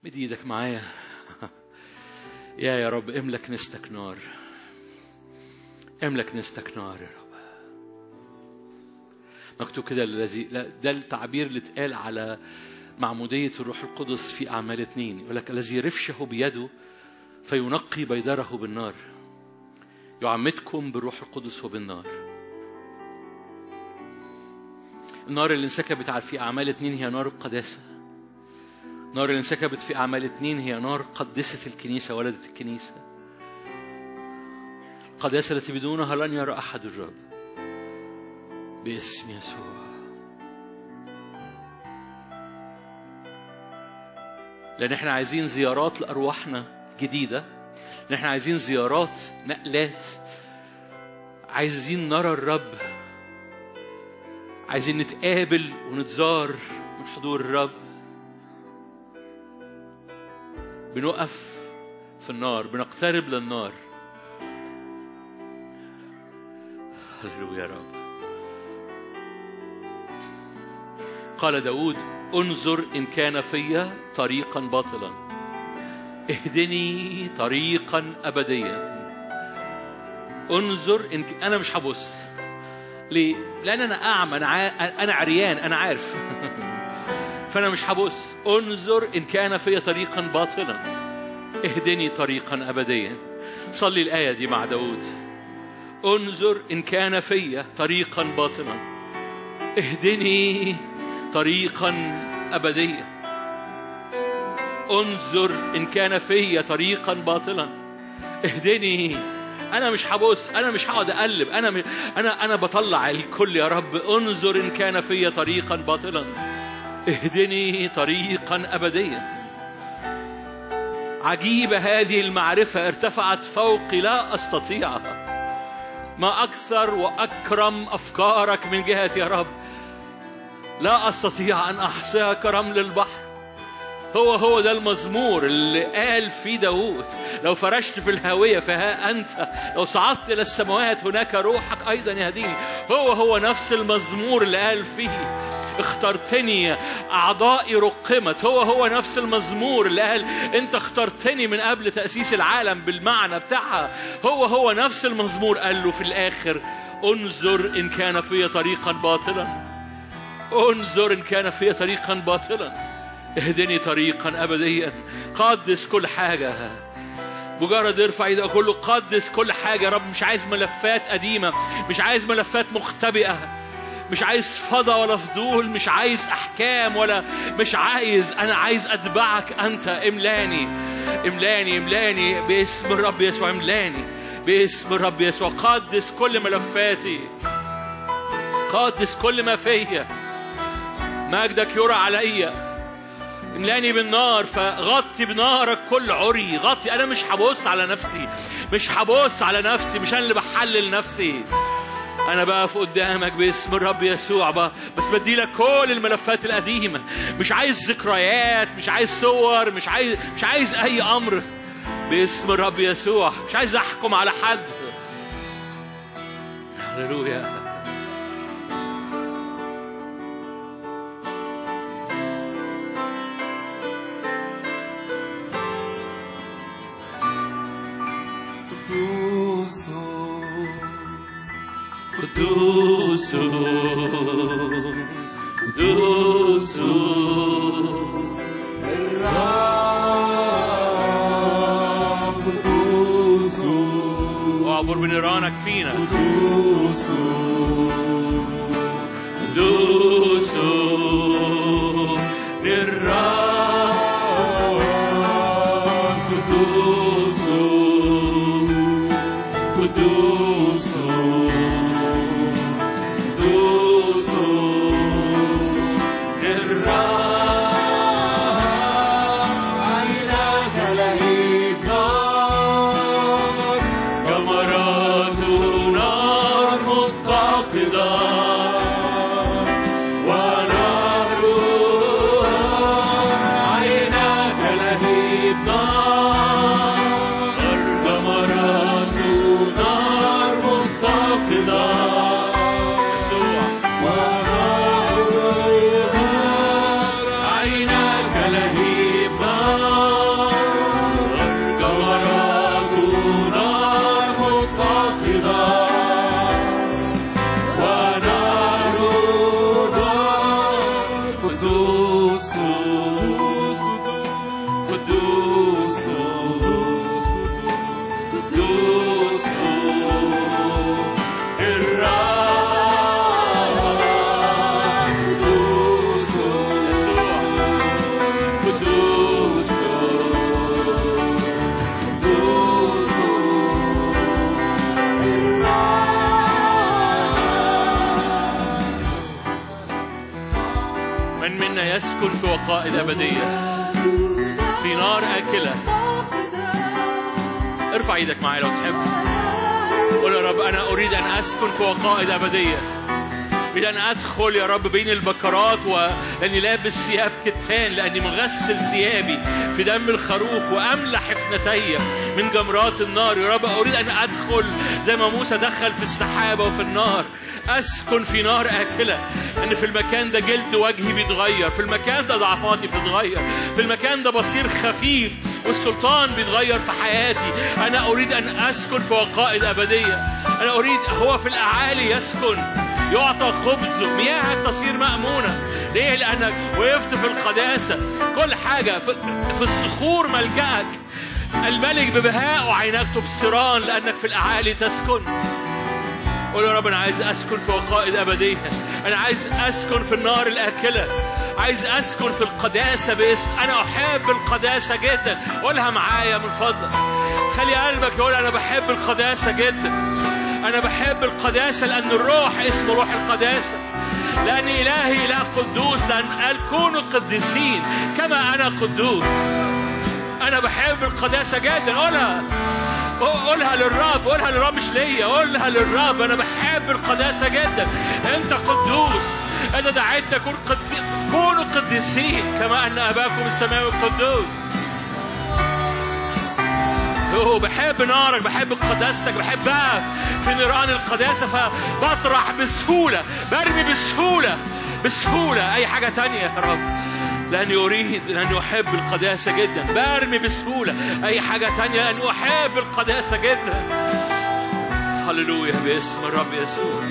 مد ايدك معايا يا يا رب املك نستك نار املك نستك نار يا رب مكتوب كده الذي لا ده التعبير اللي اتقال على معمودية الروح القدس في أعمال اتنين يقول لك الذي رفشه بيده فينقي بيدره بالنار يعمدكم بالروح القدس وبالنار النار اللي انسكبت على- في أعمال اتنين هي نار القداسة النار اللي انسكبت في أعمال اتنين هي نار قدست الكنيسة ولدت الكنيسة القداسة التي بدونها لن يرى أحد الرب باسم يسوع لأن احنا عايزين زيارات لأرواحنا جديدة لأن احنا عايزين زيارات نقلات عايزين نرى الرب عايزين نتقابل ونتزار من حضور الرب بنقف في النار بنقترب للنار هللويا يا رب قال داود انظر إن كان في طريقا باطلا اهدني طريقا أبديا انظر إن ك... أنا مش هبص ليه؟ لأن أنا أعمى أنا, ع... أنا عريان أنا عارف فأنا مش هبص انظر إن كان في طريقا باطلا اهدني طريقا أبديا صلي الآية دي مع داود انظر إن كان في طريقا باطلا اهدني طريقا أبديا انظر إن كان في طريقا باطلا اهدني أنا مش هبص أنا مش هقعد أقلب أنا م... أنا أنا بطلع الكل يا رب انظر إن كان في طريقا باطلا اهدني طريقا أبديا عجيبة هذه المعرفة ارتفعت فوقي لا أستطيعها ما أكثر وأكرم أفكارك من جهة يا رب لا أستطيع أن أحصيها كرمل البحر هو هو ده المزمور اللي قال فيه داود لو فرشت في الهاوية فها أنت لو صعدت إلى السماوات هناك روحك أيضا يهديني هو هو نفس المزمور اللي قال فيه اخترتني أعضائي رقمت هو هو نفس المزمور اللي قال أنت اخترتني من قبل تأسيس العالم بالمعنى بتاعها هو هو نفس المزمور قال له في الآخر انظر إن كان في طريقا باطلا انظر إن كان في طريقا باطلا اهدني طريقا أبديا قدس كل حاجة مجرد ارفع ايدك اقول له قدس كل حاجة يا رب مش عايز ملفات قديمة مش عايز ملفات مختبئة مش عايز فضا ولا فضول مش عايز احكام ولا مش عايز انا عايز اتبعك انت املاني املاني املاني باسم الرب يسوع املاني باسم الرب يسوع قدس كل ملفاتي قدس كل ما فيا مجدك يرى عليا املاني بالنار فغطي بنارك كل عري غطي انا مش هبص على نفسي مش هبص على نفسي مش انا اللي بحلل نفسي انا بقف قدامك باسم الرب يسوع بقى بس بدي لك كل الملفات القديمه مش عايز ذكريات مش عايز صور مش عايز مش عايز اي امر باسم الرب يسوع مش عايز احكم على حد هللويا قدوس قدوس الرب قدوس اعبر بنيرانك فينا قدوس قدوس للرب قدوس قدوس قدوس للرب عيناك لهيب نار جمرات نار متقدة ونار عيناك لهيب نار جمرات نار متقدة يسوع عيناك لهيب نار وقائد أبدية في نار آكلة ارفع ايدك معايا لو تحب قول يا رب أنا أريد أن أسكن في وقائد أبدية أريد أن أدخل يا رب بين البكرات ولأني لابس ثياب كتان لأني مغسل ثيابي في دم الخروف وأملى حفنتي من جمرات النار يا رب أريد أن أدخل زي ما موسى دخل في السحابة وفي النار أسكن في نار آكلة أن في المكان ده جلد وجهي بيتغير في المكان ده ضعفاتي بتتغير في المكان ده بصير خفيف والسلطان بيتغير في حياتي أنا أريد أن أسكن في وقائد أبدية أنا أريد هو في الأعالي يسكن يعطى خبز مياهك تصير مأمونة ليه؟ لأنك وقفت في القداسة كل حاجة في, في الصخور ملجأك الملك ببهاء وعيناك تبصران لأنك في الأعالي تسكن قول يا رب أنا عايز أسكن في وقائد أبدية أنا عايز أسكن في النار الآكلة عايز أسكن في القداسة باسم أنا أحب القداسة جدا قولها معايا من فضلك خلي قلبك يقول أنا بحب القداسة جدا أنا بحب القداسة لأن الروح اسمه روح القداسة لأن إلهي إله قدوس لأن قال كونوا قديسين كما أنا قدوس أنا بحب القداسة جدا قولها قولها للرب قولها للرب مش ليا قولها للرب أنا بحب القداسة جدا أنت قدوس أنا دعيت تكون قد... كونوا قديسين كما أن أباكم السماوي قدوس اوه بحب نارك بحب قداستك بحبها في نيران القداسة فبطرح بسهولة برمي بسهولة بسهولة أي حاجة تانية يا رب لأني أريد لأني أحب القداسة جدا برمي بسهولة أي حاجة تانية لأني أحب القداسة جدا هللويا باسم الرب يسوع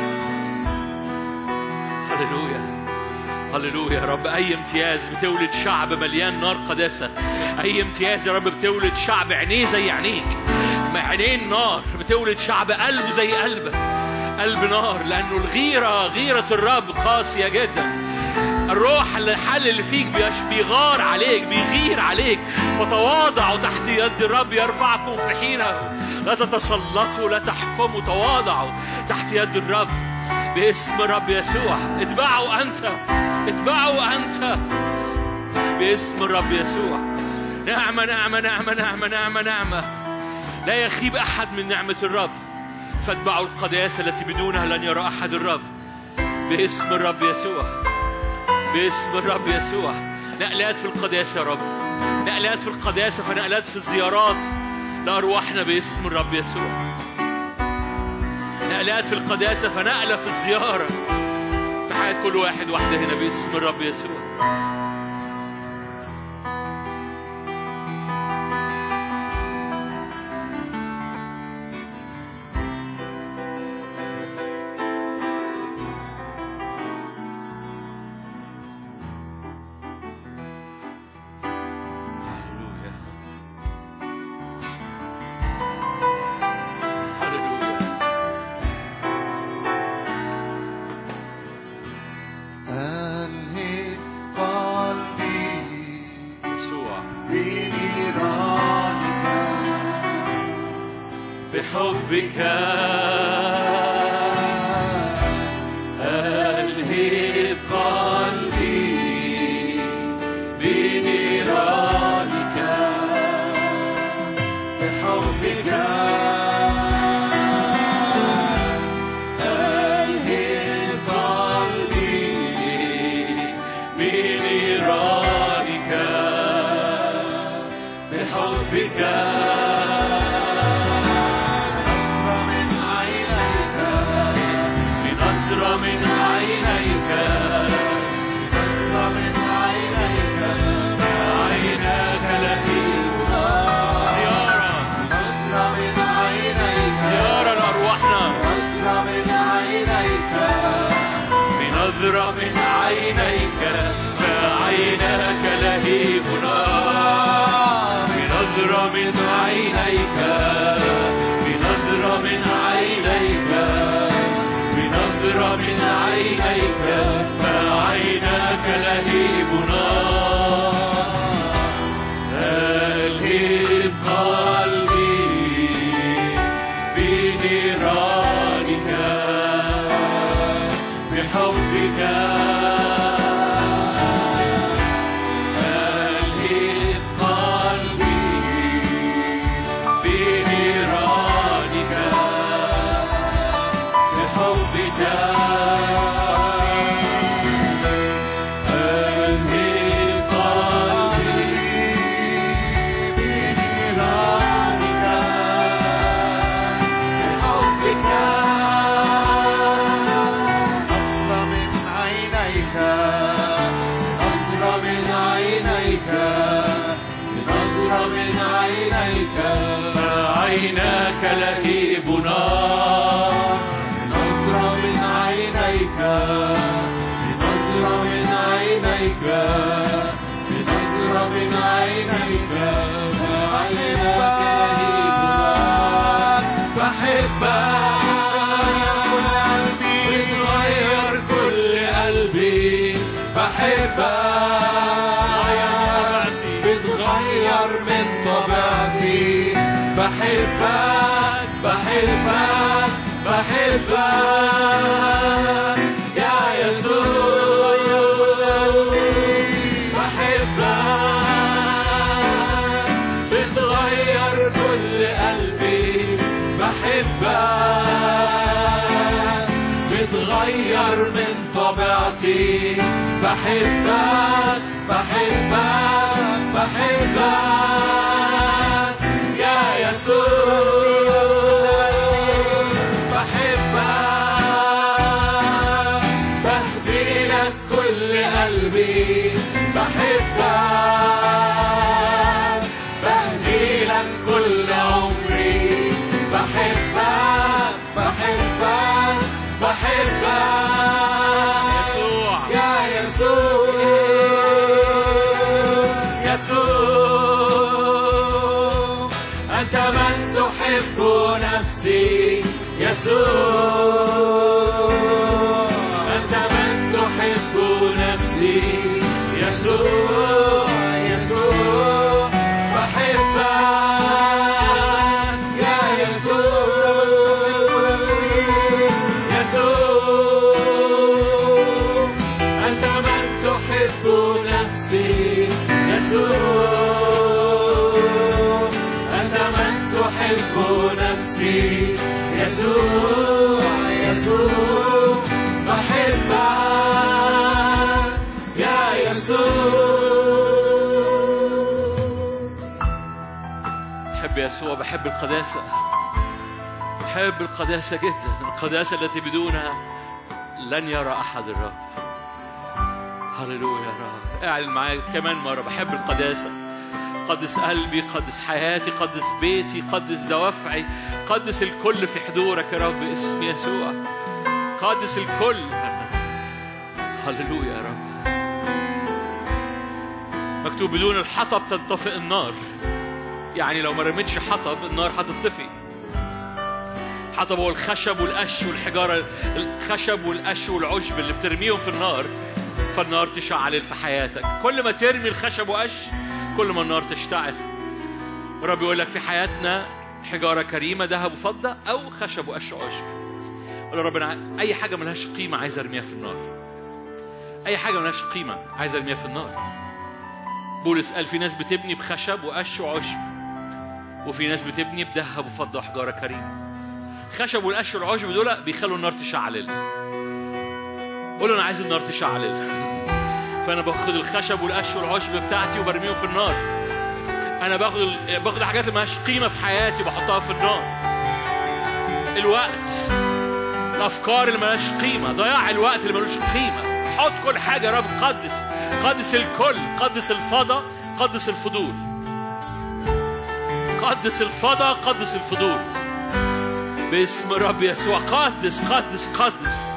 هللويا هللويا يا رب اي امتياز بتولد شعب مليان نار قداسه اي امتياز يا رب بتولد شعب عينيه زي عينيك عينين نار بتولد شعب قلبه زي قلبك قلب نار لانه الغيره غيره الرب قاسيه جدا الروح الحل اللي فيك بيغار عليك بيغير عليك فتواضعوا تحت يد الرب يرفعكم في حينه لا تتسلطوا لا تحكموا تواضعوا تحت يد الرب باسم الرب يسوع اتبعوا انت اتبعوا انت باسم الرب يسوع نعمة نعمة نعمة نعمة نعمة نعمة لا يخيب أحد من نعمة الرب فاتبعوا القداسة التي بدونها لن يرى أحد الرب باسم الرب يسوع باسم الرب يسوع نقلات في القداسة يا رب نقلات في القداسة فنقلات في الزيارات لأرواحنا باسم الرب يسوع نقلات في القداسة فنقلة في الزيارة في حياة كل واحد واحدة هنا باسم الرب يسوع هللويا هللويا ألهي قلبي يسوع بنيرانك بحبك ألهي قلبي بنيرانك بحبك ألهي قلبي بنيرانك بحبك نظرة من عينيك بنظرة من عينيك نظرة من عينيك عيناك لهيب زيارة نظرة من عينيك زيارة لأرواحنا نظرة من عينيك بنظرة من عينيك فعيناك لهيب نار بنظرة من عينيك بنظرة من عينيك بنظرة من عينيك فعيناك لهيب نار ألهب قلبي بنيرانك بحبك عينيك عيناك لهيب نار نظرة من عينيك نظرة من عينيك نظرة من عينيك عيناك لهيب نار بحبك بتغير كل قلبي بحبك بتغير من طبيعتي بحبك بحبك بحبك يا يسوع بحبك بتغير كل قلبي بحبك بتغير من طبيعتي بحبك بحبك بحبك يا يسوع بحبك بهدي لك كل قلبي بحبك بهدي لك كل عمري بحبك بحبك بحبك يسوع يا يسوع يسوع أنت من تحب نفسي يسوع أنت من تحب نفسي يسوع يسوع بحبك يا يسوع يسوع أنت من تحب نفسي يسوع أنت من تحب نفسي يسوع يسوع بحبك يا يسوع بحب يسوع بحب القداسة بحب القداسة جدا القداسة التي بدونها لن يرى أحد الرب هللويا يا رب اعلن معايا كمان مرة بحب القداسة قدس قلبي قدس حياتي قدس بيتي قدس دوافعي قدس الكل في حضورك يا رب باسم يسوع قدس الكل هللويا يا رب مكتوب بدون الحطب تنطفئ النار يعني لو ما رميتش حطب النار هتطفي حطب هو الخشب والقش والحجارة الخشب والقش والعشب اللي بترميهم في النار فالنار تشعل في حياتك كل ما ترمي الخشب وقش كل ما النار تشتعل ورب يقول لك في حياتنا حجارة كريمة ذهب وفضة أو خشب وقش وعشب قول يا رب أنا أي حاجة ملهاش قيمة عايز أرميها في النار أي حاجة ملهاش قيمة عايز أرميها في النار بولس قال في ناس بتبني بخشب وقش وعشب وفي ناس بتبني بذهب وفضة وحجارة كريمة خشب والقش والعشب دول بيخلوا النار تشعلل قول له انا عايز النار تشعلل فانا باخد الخشب والقش والعشب بتاعتي وبرميهم في النار انا باخد ال... باخد الحاجات اللي مالهاش قيمه في حياتي وبحطها في النار الوقت الافكار اللي مالهاش قيمه ضياع الوقت اللي ملوش قيمه حط كل حاجه يا رب قدس قدس الكل قدس الفضا قدس الفضول قدس الفضا قدس الفضول باسم الرب يسوع قدس قدس قدس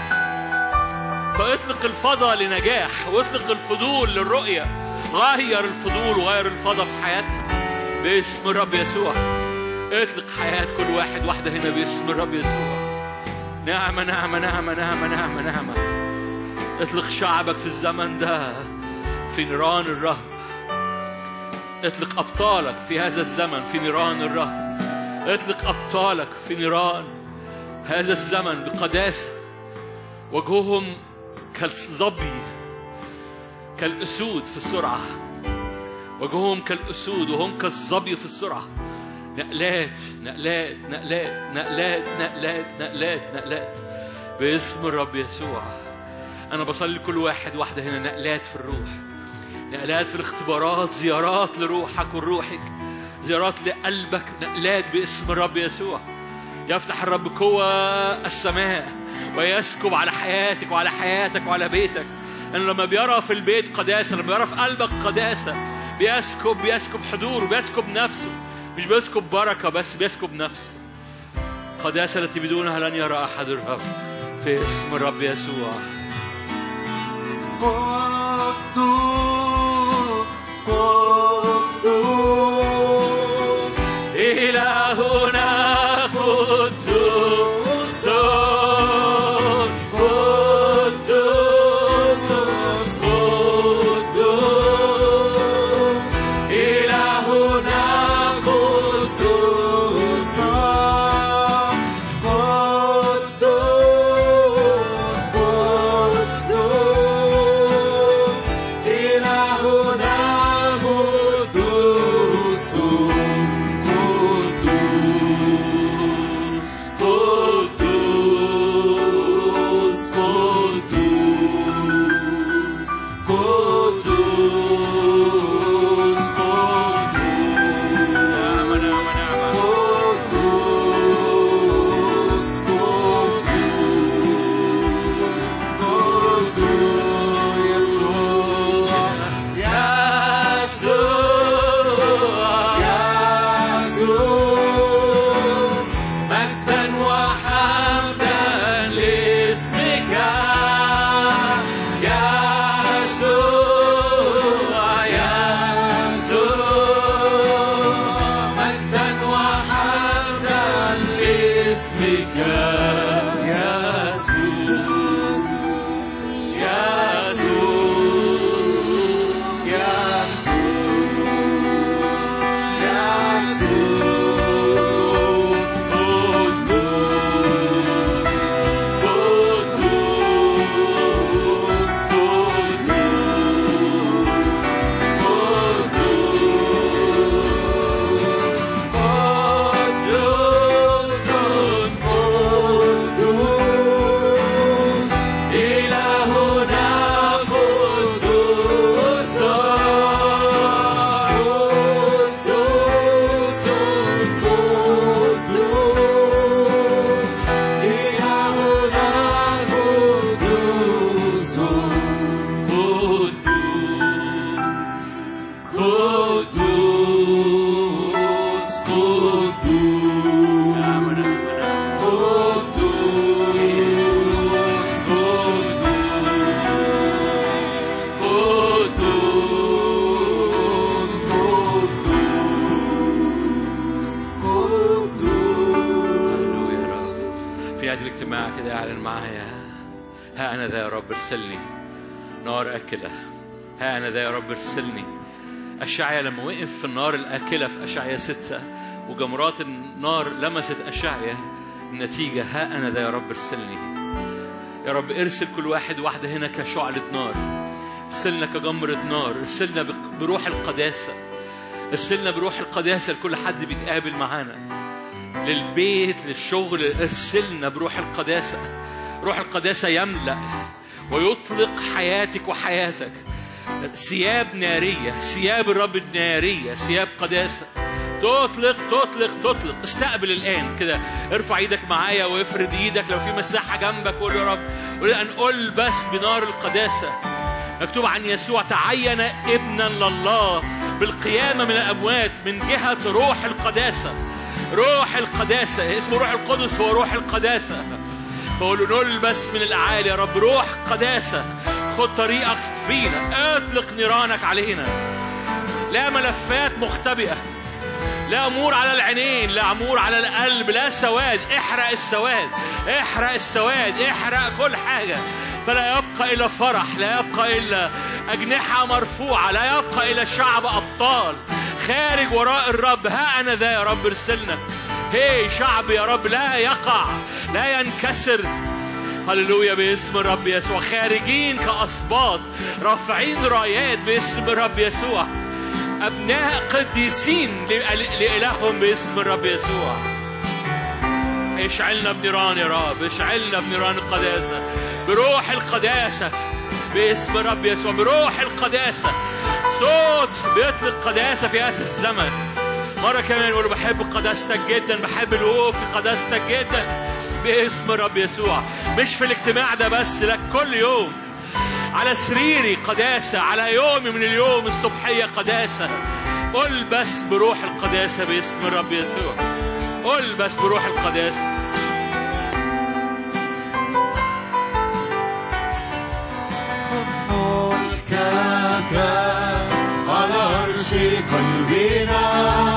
فاطلق الفضا لنجاح واطلق الفضول للرؤية غير الفضول وغير الفضا في حياتنا باسم الرب يسوع اطلق حياة كل واحد واحدة هنا باسم الرب يسوع نعمة نعمة نعمة نعمة نعمة نعمة اطلق شعبك في الزمن ده في نيران الرهب اطلق أبطالك في هذا الزمن في نيران الرهب اطلق أبطالك في نيران هذا الزمن بقداسة وجههم كالظبي كالأسود في السرعة وجههم كالأسود وهم كالظبي في السرعة نقلات نقلات نقلات نقلات نقلات نقلات نقلات باسم الرب يسوع أنا بصلي لكل واحد واحدة هنا نقلات في الروح نقلات في الاختبارات زيارات لروحك ولروحك زيارات لقلبك نقلات باسم الرب يسوع يفتح الرب قوة السماء ويسكب على حياتك وعلى حياتك وعلى بيتك لأنه لما بيرى في البيت قداسة لما بيرى في قلبك قداسة بيسكب بيسكب حضور بيسكب نفسه مش بيسكب بركة بس بيسكب نفسه القداسة التي بدونها لن يرى أحد الرب في اسم الرب يسوع قدوس قدوس إلهنا قدوس قدوس قدوس إلهنا قدوس قدوس قدوس إلهنا قدوس قدوس قدوس قدوس قدوس قدوس نعم نعم نعم قدوس قدوس يسوع يسوع مجدا وحمدا لاسمك يسوع يسوع مجدا وحمدا لاسمك يسوع يسوع إلهنا قدوس قدوس قدوس إلهنا قدوس قدوس قدوس نعم نعم نعم هللويا يا رب في هذا الاجتماع كده اعلن معايا ها انا ذا يا رب ارسلني نار اكله ها انا ذا يا رب ارسلني اشعيا لما وقف في النار الاكله في اشعيا ستة وجمرات النار لمست اشعيا النتيجه ها انا ذا يا رب ارسلني يا رب ارسل كل واحد واحده هنا كشعله نار ارسلنا كجمره نار ارسلنا بق- بروح القداسه ارسلنا بروح القداسه لكل حد بيتقابل معانا للبيت للشغل ارسلنا بروح القداسة روح القداسة يملأ ويطلق حياتك وحياتك ثياب نارية ثياب الرب النارية ثياب قداسة تطلق تطلق تطلق استقبل الآن كده ارفع ايدك معايا وافرد ايدك لو في مساحة جنبك قول يا رب قول أن ألبس بنار القداسة مكتوب عن يسوع تعين ابنا لله بالقيامة من الأموات من جهة روح القداسة روح القداسة اسمه روح القدس هو روح القداسة فقولوا نلبس من الأعالي يا رب روح قداسة خد طريقك فينا اطلق نيرانك علينا لا ملفات مختبئة لا أمور على العينين لا أمور على القلب لا سواد احرق السواد احرق السواد احرق كل حاجة فلا يبقى إلا فرح لا يبقى إلا أجنحة مرفوعة لا يبقى إلا شعب أبطال خارج وراء الرب ها أنا ذا يا رب ارسلنا هي شعب يا رب لا يقع لا ينكسر هللويا باسم الرب يسوع خارجين كأسباط رافعين رايات باسم الرب يسوع أبناء قديسين لإل- لإلههم باسم الرب يسوع اشعلنا بنيران يا رب اشعلنا بنيران القداسة بروح القداسة باسم الرب يسوع بروح القداسة صوت بيطلق قداسة في هذا الزمن مرة كمان يقول بحب قداستك جدا بحب الوقوف في قداستك جدا باسم الرب يسوع مش في الاجتماع ده بس لك كل يوم على سريري قداسة على يومي من اليوم الصبحية قداسة البس بروح القداسة باسم الرب يسوع البس بروح القداسة ملكك على عرش قلبنا